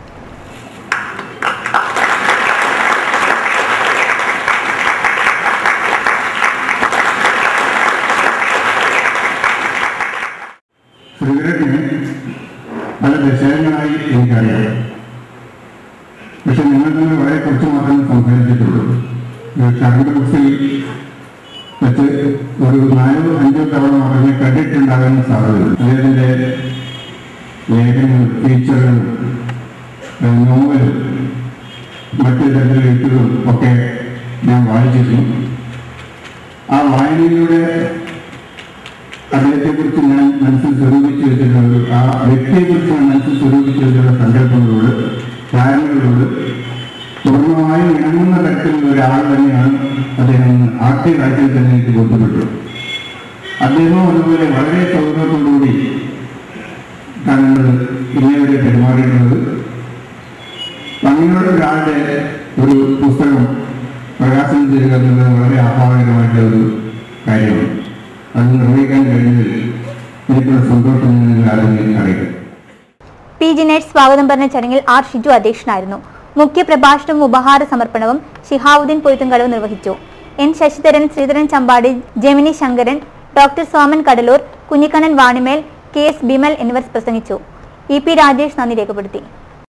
സിഗരറ്റിന് പല ദശകങ്ങളായി എനിക്കറിയാം പക്ഷെ നിങ്ങൾ തന്നെ വളരെ കുറച്ച് മാത്രമേ സംസാരിച്ചിട്ടുള്ളൂ കറണ്ട് ബുക്സിൽ വെച്ച് ഒരു നാലോ അഞ്ചോ തവണ മാത്രമേ ക്രെഡിറ്റ് ഉണ്ടാകാൻ സാധ്യതയുള്ളൂ അദ്ദേഹത്തിൻ്റെ ലേഖനങ്ങളും ഫീച്ചറുകളും നോവലും മറ്റു തരത്തിലുള്ള എഴുത്തുകളും ഒക്കെ ഞാൻ വായിച്ചിരുന്നു ആ വായനയിലൂടെ അദ്ദേഹത്തെക്കുറിച്ച് ഞാൻ മനസ്സിൽ സ്വരൂപിച്ചു വെച്ചിട്ടുള്ള ഒരു ആ വ്യക്തിയെക്കുറിച്ച് ഞാൻ മനസ്സിൽ സ്വരൂപിച്ചു വെച്ചിട്ടുള്ള സങ്കല്പങ്ങളോട് ധാരണകളോട് പൂർണ്ണമായും ഇണങ്ങുന്ന തരത്തിലുള്ള ഒരാൾ തന്നെയാണ് അദ്ദേഹം എന്ന് ആദ്യ കാഴ്ചയിൽ തന്നെ എനിക്ക് ബോധ്യപ്പെട്ടു അദ്ദേഹവും അതുപോലെ വളരെ സൗകര്യത്തോടുകൂടി താങ്കൾ ഇന്നേവരെ പെരുമാറിയിട്ടുള്ളത് അങ്ങനെയുള്ള ഒരാളുടെ ഒരു പുസ്തകം പ്രകാശനം ചെയ്യുക എന്നുള്ളത് വളരെ ആഹ്ലാദകരമായിട്ടുള്ള ഒരു കാര്യമാണ് അത് നിർവഹിക്കാൻ കഴിഞ്ഞതിൽ എനിക്കുള്ള സന്തോഷം ഞാൻ നിങ്ങൾ ആദ്യമേ അറിയിക്കും പി ജിനേറ്റ് സ്വാഗതം പറഞ്ഞ ചടങ്ങിൽ ആർ ഷിജു അധ്യക്ഷനായിരുന്നു മുഖ്യ പ്രഭാഷണവും ഉപഹാര സമർപ്പണവും ഷിഹാവുദ്ദീൻ പൊയ്ത്തുംകടവ് നിർവഹിച്ചു N Sasidharan Sreedharan Champadi Gemini Sankaran doctor Soman Kadalur Kunhikannan Vanimel K S Bimal എന്നിവർ പ്രസംഗിച്ചു ഇ പി രാജേഷ് നന്ദി രേഖപ്പെടുത്തി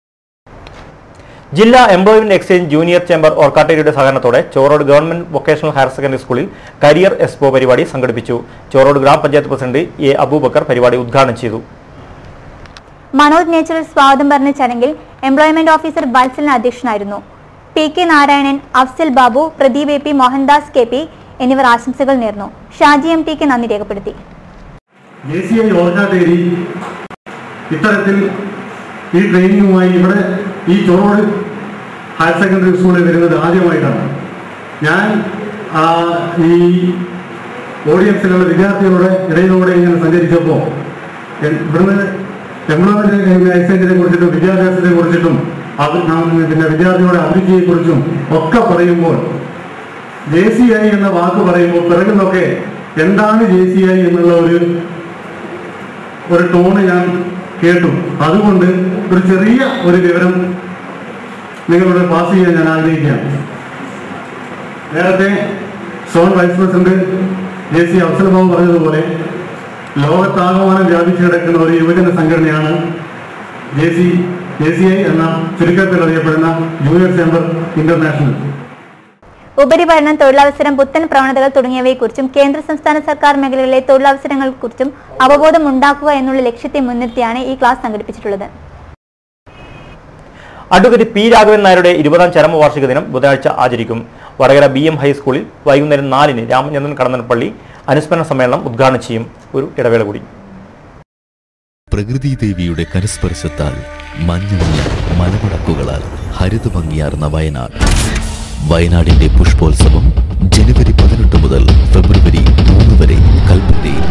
ജില്ലാ എംപ്ലോയ്മെന്റ് എക്സ്ചേഞ്ച് ജൂനിയർ ചേംബർ ഓർക്കാട്ടേരിയുടെ സഹകരണത്തോടെ Chorode government vocational higher secondary സ്കൂളിൽ കരിയർ എക്സ്പോ പരിപാടി സംഘടിപ്പിച്ചു ചോറോഡ് ഗ്രാമപഞ്ചായത്ത് പ്രസിഡന്റ് എ അബൂബക്കർ പരിപാടി ഉദ്ഘാടനം ചെയ്തു മനോജ് നേച്ചുറൽ സ്വാഗതം പറഞ്ഞ ചടങ്ങിൽ എംപ്ലോയ്മെന്റ് ഓഫീസർ വത്സലൻ അധ്യക്ഷനായിരുന്നു P K Narayanan Afsal Babu Pradeep A P Mohandas K P എന്നിവർ ആശംസകൾ നേർന്നു ഷാജി എം ടിക്ക് നന്ദി രേഖപ്പെടുത്തി ജെ സി ഐ ഓർക്കാട്ടേരി ഇത്തരത്തിൽ ഈ ട്രെയിനിങ്ങുമായി ഇവിടെ ഈ ചോറോട് ഹയർ സെക്കൻഡറി സ്കൂളിൽ വരുന്നത് ആദ്യമായിട്ടാണ് ഞാൻ ആ, ഈ ഓഡിയൻസിലുള്ള വിദ്യാർത്ഥികളുടെ ഇടയിലൂടെ ഇങ്ങനെ സഞ്ചരിച്ചപ്പോൾ എൻ- ഇവിടുന്ന് എംപ്ലോയ്മെന്റ് എക്സ്ചേഞ്ചിനെ കുറിച്ചിട്ടും വിദ്യാഭ്യാസത്തെ കുറിച്ചിട്ടും അത് നാം പിന്നെ വിദ്യാർത്ഥികളുടെ അഭിരുചിയെ കുറിച്ചും ഒക്കെ പറയുമ്പോൾ ജെ സി ഐ എന്ന വാക്ക് പറയുമ്പോൾ പിറകിൽ നിന്നൊക്കെ എന്താണ് ജെ സി ഐ എന്നുള്ള ഒരു ഒരു ടോണ് ഞാൻ കേട്ടു അതുകൊണ്ട് ഒരു ചെറിയ ഒരു വിവരം നിങ്ങളോട് പാസ് ചെയ്യാൻ ഞാൻ ആഗ്രഹിക്കുകയാണ് നേരത്തെ zone vice president J C Afsal Babu പറഞ്ഞതുപോലെ ലോകത്താകമാനം വ്യാപിച്ചു കിടക്കുന്ന ഒരു യുവജന സംഘടനയാണ് J C J C I എന്ന ചുരുക്കത്തിൽ അറിയപ്പെടുന്ന ജൂനിയർ ചേംബർ ഇന്റർനാഷണൽ ഉപരിപഠനം തൊഴിലവസരം പുത്തൻ പ്രവണതകൾ തുടങ്ങിയവയെക്കുറിച്ചും കേന്ദ്ര സംസ്ഥാന സർക്കാർ മേഖലകളിലെ തൊഴിലവസരങ്ങളെക്കുറിച്ചും അവബോധം ഉണ്ടാക്കുക എന്നുള്ള ലക്ഷ്യത്തെ മുൻനിർത്തിയാണ് ഈ ക്ലാസ് സംഘടിപ്പിച്ചിട്ടുള്ളത് അഡ്വക്കേറ്റ് പി രാഘവൻ നായരുടെ ഇരുപതാം ചരമവാർഷിക ദിനം ബുധനാഴ്ച ആചരിക്കും വടകര ബി എം ഹൈസ്കൂളിൽ വൈകുന്നേരം നാലിന് രാമചന്ദ്രൻ കടന്നപ്പള്ളി അനുസ്മരണ സമ്മേളനം ഉദ്ഘാടനം ചെയ്യും ഒരു ഇടവേള കൂടി പ്രകൃതി ദേവിയുടെ കരസ്പർശത്താൽ മഞ്ഞുമഞ്ഞ മലമുടക്കുകളാൽ ഹരിതഭംഗിയാർന്ന വയനാട് വയനാടിന്റെ പുഷ്പോത്സവം ജനുവരി പതിനെട്ട് മുതൽ ഫെബ്രുവരി മൂന്ന് വരെ കൽപ്പറ്റയിൽ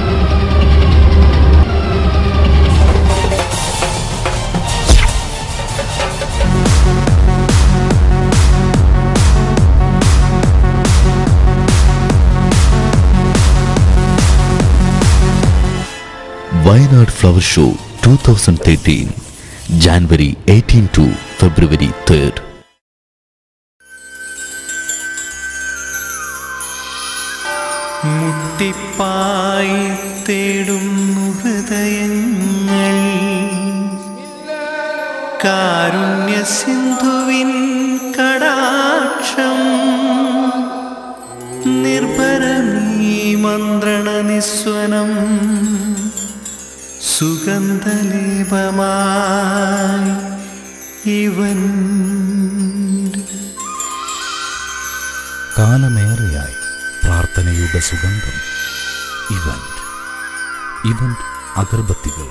Wayanad flower show two thousand thirteen January eighteen to February third മുട്ടിപ്പായി തേടുന്നു ഹൃദയങ്ങൾ കാരുണ്യ സിന്ധുവിൻ കടാക്ഷം നിർഭരമീ മന്ത്രണ നിസ്വനം സുഗന്ധലേപമായി ഇവൻ കാലമേറെയായി പ്രാർത്ഥനയുടെ സുഗന്ധം ഇവന്റ് ഇവന്റ് അഗർബത്തികൾ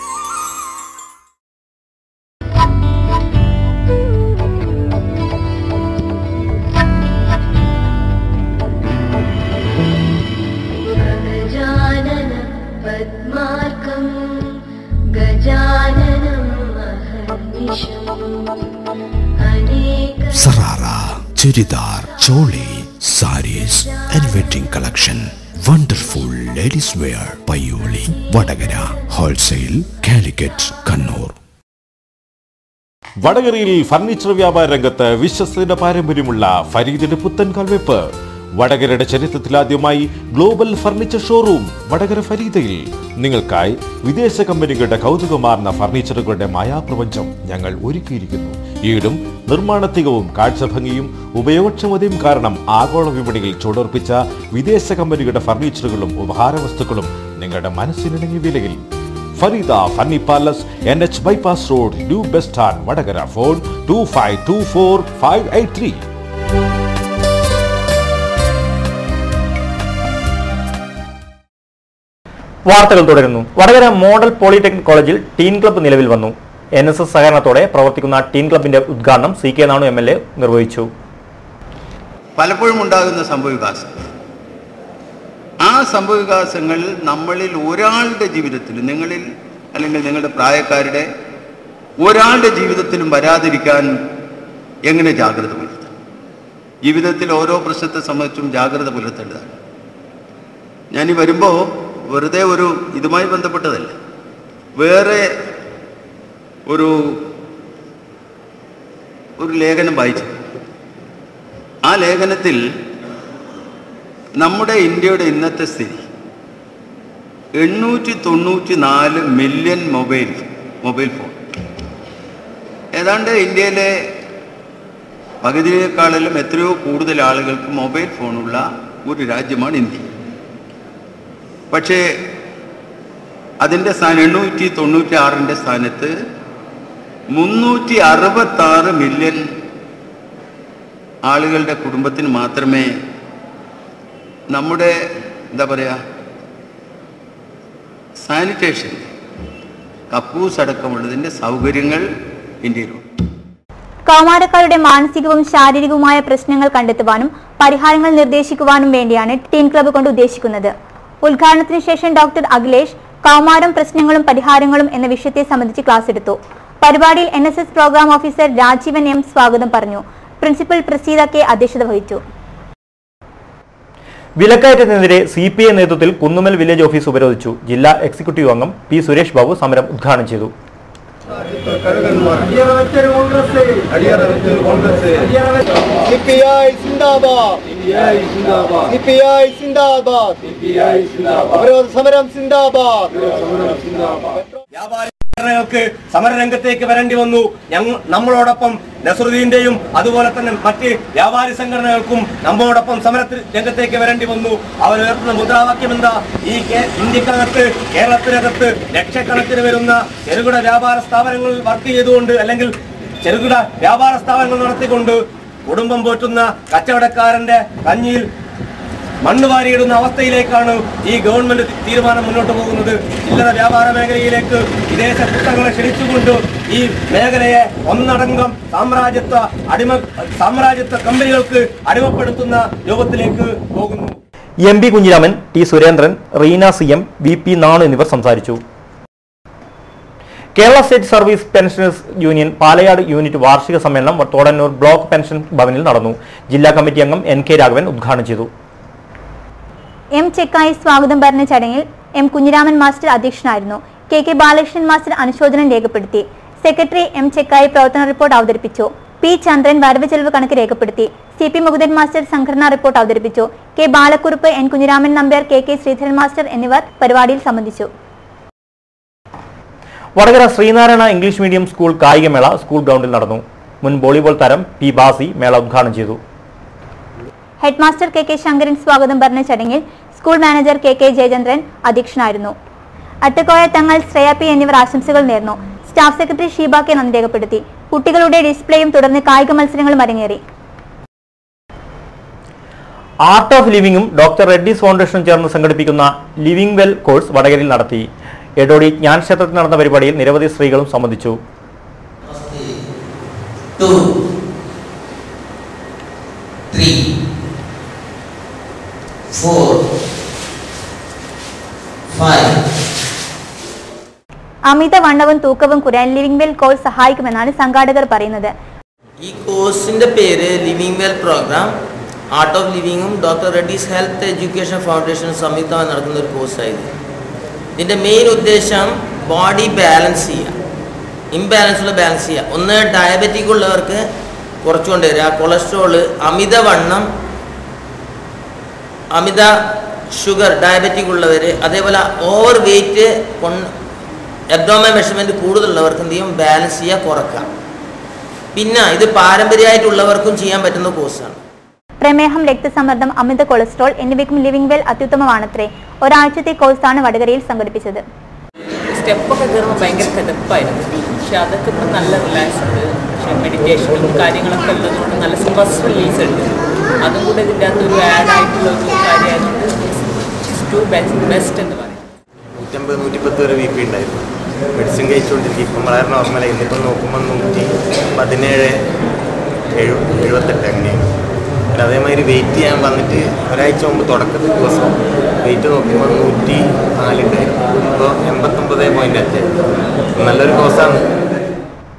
गजानन पद्मार्कं गजाननं महर्निशम् अनेक സറാറ churidar choli saris and wedding collection wonderful ladies wear Payyoli Vadakara wholesale Calicut Kannur വടകരയിൽ ഫർണിച്ചർ വ്യാപാര രംഗത്ത് വിശ്വസ്തയുടെ പാരമ്പര്യമുള്ള ഫരീദിന്റെ പുത്തൻ കാൽവെപ്പ് വടകരയുടെ ചരിത്രത്തിലാദ്യമായി ഗ്ലോബൽ ഫർണിച്ചർ ഷോറൂം വടകര ഫരീദയിൽ നിങ്ങൾക്കായി വിദേശ കമ്പനികളുടെ കൗതുകമാർന്ന ഫർണിച്ചറുകളുടെ മായാപ്രപഞ്ചം ഞങ്ങൾ ഒരുക്കിയിരിക്കുന്നു ഈടും നിർമ്മാണത്തികവും കാഴ്ചഭംഗിയും ഉപയോഗക്ഷമതയും കാരണം ആഗോള വിപണിയിൽ ചുടർപ്പിച്ച വിദേശ കമ്പനികളുടെ ഫർണിച്ചറുകളും ഉപഹാരവസ്തുക്കളും നിങ്ങളുടെ മനസ്സിനിണങ്ങിയ വിലയിൽ Fareeda furni palace N H bypass road new bus stand Vadakara phone two five two four five eight three വാർത്തകൾ തുടരുന്നു വടകര മോഡൽ പോളിടെക്നിക് കോളേജിൽ ടീൻ ക്ലബ്ബ് നിലവിൽ വന്നു എൻ എസ് എസ് സഹകരണത്തോടെ പ്രവർത്തിക്കുന്ന ടീൻ ക്ലബിന്റെ ഉദ്ഘാടനം C K Nanu M L A നിർവഹിച്ചു പലപ്പോഴും ഉണ്ടാകുന്ന സംഭവവികാസം ആ സംഭവവികാസങ്ങൾ നമ്മളിൽ ഒരാളുടെ ജീവിതത്തിൽ നിങ്ങളിൽ അല്ലെങ്കിൽ നിങ്ങളുടെ പ്രായക്കാരുടെ ഒരാളുടെ ജീവിതത്തിലും വരാതിരിക്കാൻ എങ്ങനെ ജാഗ്രത പുലർത്താം ജീവിതത്തിൽ ഓരോ പ്രശ്നത്തെ സംബന്ധിച്ചും ജാഗ്രത പുലർത്തേണ്ടതാണ് ഞാനീ വരുമ്പോൾ വെറുതെ ഒരു ഇതുമായി ബന്ധപ്പെട്ടതല്ല വേറെ ഒരു ഒരു ലേഖനം വായിച്ചു ആ ലേഖനത്തിൽ നമ്മുടെ ഇന്ത്യയുടെ ഇന്നത്തെ സ്ഥിതി എണ്ണൂറ്റി തൊണ്ണൂറ്റി നാല് മില്യൺ മൊബൈൽ മൊബൈൽ ഫോൺ ഏതാണ്ട് ഇന്ത്യയിലെ പകുതിയേക്കാളിലും എത്രയോ കൂടുതൽ ആളുകൾക്ക് മൊബൈൽ ഫോണുള്ള ഒരു രാജ്യമാണ് ഇന്ത്യ പക്ഷേ അതിൻ്റെ സ്ഥാനം എണ്ണൂറ്റി തൊണ്ണൂറ്റി ആറിൻ്റെ സ്ഥാനത്ത് മുന്നൂറ്റി അറുപത്താറ് മില്യൺ ആളുകളുടെ കുടുംബത്തിന് മാത്രമേ നമ്മുടെ എന്താ പറയുക സാനിറ്റേഷൻ കക്കൂസ് അടക്കമുള്ളതിൻ്റെ സൗകര്യങ്ങൾ ഇന്ത്യയിലുണ്ട് കൗമാരക്കാരുടെ മാനസികവും ശാരീരികവുമായ പ്രശ്നങ്ങൾ കണ്ടെത്തുവാനും പരിഹാരങ്ങൾ നിർദ്ദേശിക്കുവാനും വേണ്ടിയാണ് ടീൻ ക്ലബ്ബ് കൊണ്ട് ഉദ്ദേശിക്കുന്നത് ഉദ്ഘാടനത്തിന് ശേഷം ഡോക്ടർ അഖിലേഷ് കൗമാരം പ്രശ്നങ്ങളും പരിഹാരങ്ങളും എന്ന വിഷയത്തെ സംബന്ധിച്ച് ക്ലാസ് എടുത്തു പരിപാടിയിൽ N S S programme officer Rajeevan M സ്വാഗതം പറഞ്ഞു പ്രിൻസിപ്പൽ പ്രസീത കെ അധ്യക്ഷത വഹിച്ചു വിലക്കയറ്റത്തിനെതിരെ സി പി ഐ നേതൃത്വത്തിൽ കുന്നുമൽ വില്ലേജ് ഓഫീസ് ഉപരോധിച്ചു ജില്ലാ എക്സിക്യൂട്ടീവ് അംഗം പി സുരേഷ് ബാബു സമരം ഉദ്ഘാടനം ചെയ്തു സിപിഐ സിന്ദാബാദ് സിപിഐ സിന്ദാബാദ് ഉപരോധ സമരം സിന്ദാബാദ് സംഘടനകൾക്ക് സമരരംഗത്തേക്ക് വരേണ്ടി വന്നു ഞങ്ങൾ നമ്മളോടൊപ്പം നസറുദ്ദീന്റെയും അതുപോലെ തന്നെ മറ്റ് വ്യാപാരി സംഘടനകൾക്കും നമ്മളോടൊപ്പം സമരത്തിൽ രംഗത്തേക്ക് വരേണ്ടി വന്നു അവർ ഉയർത്തുന്ന മുദ്രാവാക്യം എന്താ ഈ കേ- ഇന്ത്യക്കകത്ത് കേരളത്തിനകത്ത് ലക്ഷക്കണക്കിന് വരുന്ന ചെറുകിട വ്യാപാര സ്ഥാപനങ്ങളിൽ വർക്ക് ചെയ്തുകൊണ്ട് അല്ലെങ്കിൽ ചെറുകിട വ്യാപാര സ്ഥാപനങ്ങൾ നടത്തിക്കൊണ്ട് കുടുംബം പോറ്റുന്ന കച്ചവടക്കാരന്റെ കഞ്ഞിയിൽ മണ്ണ് വാരിയിടുന്ന അവസ്ഥയിലേക്കാണ് ഈ ഗവൺമെന്റ് തീരുമാനം മുന്നോട്ട് പോകുന്നത് ചില്ലറ വ്യാപാര മേഖലയിലേക്ക് വിദേശ കൂട്ടങ്ങളെ ക്ഷണിച്ചുകൊണ്ട് ഈ മേഖലയെ ഒന്നടങ്കം സാമ്രാജ്യത്വ അടിമ സാമ്രാജ്യത്വ കമ്പനികൾക്ക് അടിമപ്പെടുത്തുന്ന രൂപത്തിലേക്ക് പോകുന്നു M P Kunhiraman T Surendran Reena C M V P Nanu എന്നിവർ സംസാരിച്ചു Kerala state service pensioners union Palayad unit വാർഷിക സമ്മേളനം തോടന്നൂർ ബ്ലോക്ക് പെൻഷൻ ഭവനിൽ നടന്നു ജില്ലാ കമ്മിറ്റി അംഗം എൻ കെ രാഘവൻ ഉദ്ഘാടനം ചെയ്തു എം ചെക്കായി സ്വാഗതം പറഞ്ഞ ചടങ്ങിൽ എം കുഞ്ഞിരാമൻ മാസ്റ്റർ അധ്യക്ഷനായിരുന്നു കെ കെ ബാലകൃഷ്ണൻ മാസ്റ്റർ അനുശോചനം രേഖപ്പെടുത്തി സെക്രട്ടറി എം ചെക്കായി പ്രവർത്തന റിപ്പോർട്ട് അവതരിപ്പിച്ചു പി ചന്ദ്രൻ വരവ് ചെലവ് കണക്ക് രേഖപ്പെടുത്തി സി പി മുകുന്ദൻ മാസ്റ്റർ സംഘടനാ റിപ്പോർട്ട് അവതരിപ്പിച്ചു K Balakurup N Kunhiraman Nambiar K K Sreedharan master എന്നിവർ പരിപാടിയിൽ സംബന്ധിച്ചു Vadakara Sreenarayana English medium school കായികമേള സ്കൂൾ ഗ്രൗണ്ടിൽ നടന്നു മുൻ വോളിബോൾ താരം പി ബാസി മേള ഉദ്ഘാടനം ചെയ്തു ഹെഡ്മാസ്റ്റർ കെ കെ ശങ്കരൻ സ്വാഗതം പറഞ്ഞ ചടങ്ങിൽ school manager K K Jayachandran അധ്യക്ഷനായിരുന്നു അട്ടക്കോയ തങ്ങൾ ശ്രേയ പി എന്നിവർ ആശംസകൾ നേർന്നു സ്റ്റാഫ് സെക്രട്ടറി ഷീബ കെ നന്ദി രേഖപ്പെടുത്തി കുട്ടികളുടെ ഡിസ്പ്ലേയും തുടർന്ന് കായിക മത്സരങ്ങളും അരങ്ങേറി ആർട്ട് ഓഫ് ലിവിംഗും ഡോക്ടർ റെഡ്ഡീസ് ഫൗണ്ടേഷനും ചേർന്ന് സംഘടിപ്പിക്കുന്ന ലിവിംഗ് വെൽ കോഴ്സ് വടകരയിൽ നടത്തി എടോടി ജ്ഞാനക്ഷേത്രത്തിൽ നടന്ന പരിപാടിയിൽ നിരവധി സ്ത്രീകളും സംബന്ധിച്ചു two, three, four, five. അമിത വണ്ണവും തൂക്കവും കുറയാൻ ലിവിംഗ് വെൽ കോഴ്സ് സഹായിക്കുമെന്നാണ് സംഘാടകർ പറയുന്നത് ഈ കോഴ്സിന്റെ പേര് living well programme art of ലിവിങ്ങും ഡോക്ടർ റെഡ്ഡീസ് ഹെൽത്ത് എഡ്യൂക്കേഷൻ ഫൗണ്ടേഷനും സംയുക്തമായി നടത്തുന്ന ഒരു കോഴ്സായിരുന്നു ഇതിൻ്റെ മെയിൻ ഉദ്ദേശം ബോഡി ബാലൻസ് ചെയ്യുക ഇംബാലൻസ് ഉള്ള ബാലൻസ് ചെയ്യുക ഒന്ന് ഡയബറ്റിക് ഉള്ളവർക്ക് കുറച്ചുകൊണ്ട് വരിക കൊളസ്ട്രോള് അമിതവണ്ണം അമിത ഷുഗർ ഡയബറ്റിക് ഉള്ളവർ അതേപോലെ ഓവർ വെയിറ്റ് എബ്ഡോമൻ മെഷർമെൻറ്റ് കൂടുതലുള്ളവർക്ക് എന്ത് ചെയ്യും ബാലൻസ് ചെയ്യുക കുറക്കുക പിന്നെ ഇത് പാരമ്പര്യമായിട്ടുള്ളവർക്കും ചെയ്യാൻ പറ്റുന്ന കോഴ്സാണ് പ്രമേഹം രക്തസമ്മർദ്ദം അമിത കൊളസ്ട്രോൾ എന്നിവയ്ക്കും ലിവിംഗ് വെൽ അത്യുത്തമമാണത്രേ ഒരാഴ്ചത്തെ കോഴ്സാണ് വടകരയിൽ സംഘടിപ്പിച്ചത് സ്റ്റെപ്പൊക്കെ കയറുമ്പോൾ ഭയങ്കര കിതപ്പായിരുന്നു പക്ഷെ അതൊക്കെ ഇപ്പം നല്ല റിലാക്സ് ഉണ്ട് പക്ഷേ മെഡിറ്റേഷനും കാര്യങ്ങളൊക്കെ ഉള്ളതുകൊണ്ട് നല്ല സ്ട്രെസ് റിലീസ് ഉണ്ട് അതും കൂടെ ഇതിൻ്റെ അകത്ത് ഒരു ആഡ് ആയിട്ടുള്ള ഒരു കാര്യമായതുകൊണ്ട് ടു ബെസ്റ്റ് ബെസ്റ്റ് എന്ന് പറയും നൂറ്റമ്പത് നൂറ്റിപ്പത്ത് വരെ ബി പി ഉണ്ടായിരുന്നു മെഡിസിൻ കഴിച്ചുകൊണ്ടിരിക്കും ഇപ്പം വളരെ നോർമലായി ഇന്നിപ്പം നോക്കുമ്പോൾ നൂറ്റി പതിനേഴ് എഴു എഴുപത്തെട്ട് അങ്ങനെയാണ് പിന്നെ അതേമാതിരി വെയിറ്റ് ചെയ്യാൻ വന്നിട്ട് ഒരാഴ്ച മുമ്പ് തുടക്കത്തിൽ ദിവസം വെയിറ്റ് നോക്കുമ്പോൾ നൂറ്റി നാലുണ്ടായിരുന്നു ഇപ്പോൾ എൺപത്തൊമ്പത് പോയിൻ്റ് അഞ്ച് നല്ലൊരു കോഴ്സാണ്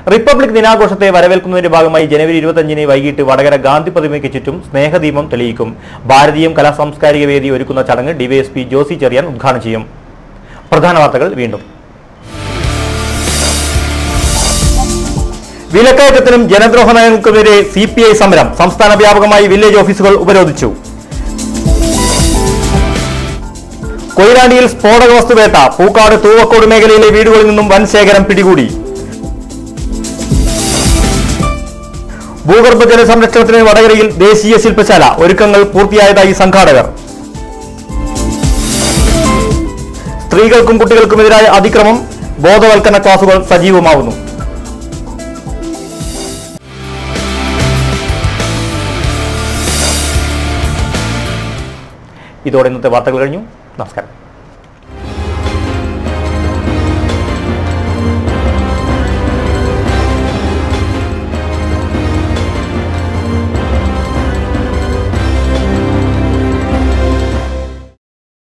റിപ്പബ്ലിക് ദിനാഘോഷത്തെ വരവേൽക്കുന്നതിന്റെ ഭാഗമായി ജനുവരി ഇരുപത്തഞ്ചിന് വൈകിട്ട് വടകര ഗാന്ധി പ്രതിമയ്ക്ക് ചുറ്റും സ്നേഹദീപം തെളിയിക്കും ഭാരതീയം കലാ സാംസ്കാരിക വേദി ഒരുക്കുന്ന ചടങ്ങ് ഡിവൈഎസ്പി ജോസി ചെറിയാൻ ഉദ്ഘാടനം ചെയ്യും പ്രധാന വാർത്തകൾ വീണ്ടും വിലക്കയറ്റത്തിനും ജനദ്രോഹ നയങ്ങൾക്കുമെതിരെ സി പി ഐ സമരം സംസ്ഥാന വ്യാപകമായി വില്ലേജ് ഓഫീസുകൾ ഉപരോധിച്ചു കൊയിലാണ്ടിയിൽ സ്ഫോടക വസ്തുവേട്ട പൂക്കാട് തൂവക്കോട് മേഖലയിലെ വീടുകളിൽ നിന്നും വൻ ശേഖരം പിടികൂടി ഭൂഗർഭജല സംരക്ഷണത്തിന് വടകരയിൽ ദേശീയ ശില്പശാല ഒരുക്കങ്ങൾ പൂർത്തിയായതായി സംഘാടകർ സ്ത്രീകൾക്കും കുട്ടികൾക്കുമെതിരായ അതിക്രമം ബോധവൽക്കരണ ക്ലാസുകൾ സജീവമാവുന്നു ഇതോടെ ഇന്നത്തെ വാർത്തകൾ കഴിഞ്ഞു നമസ്കാരം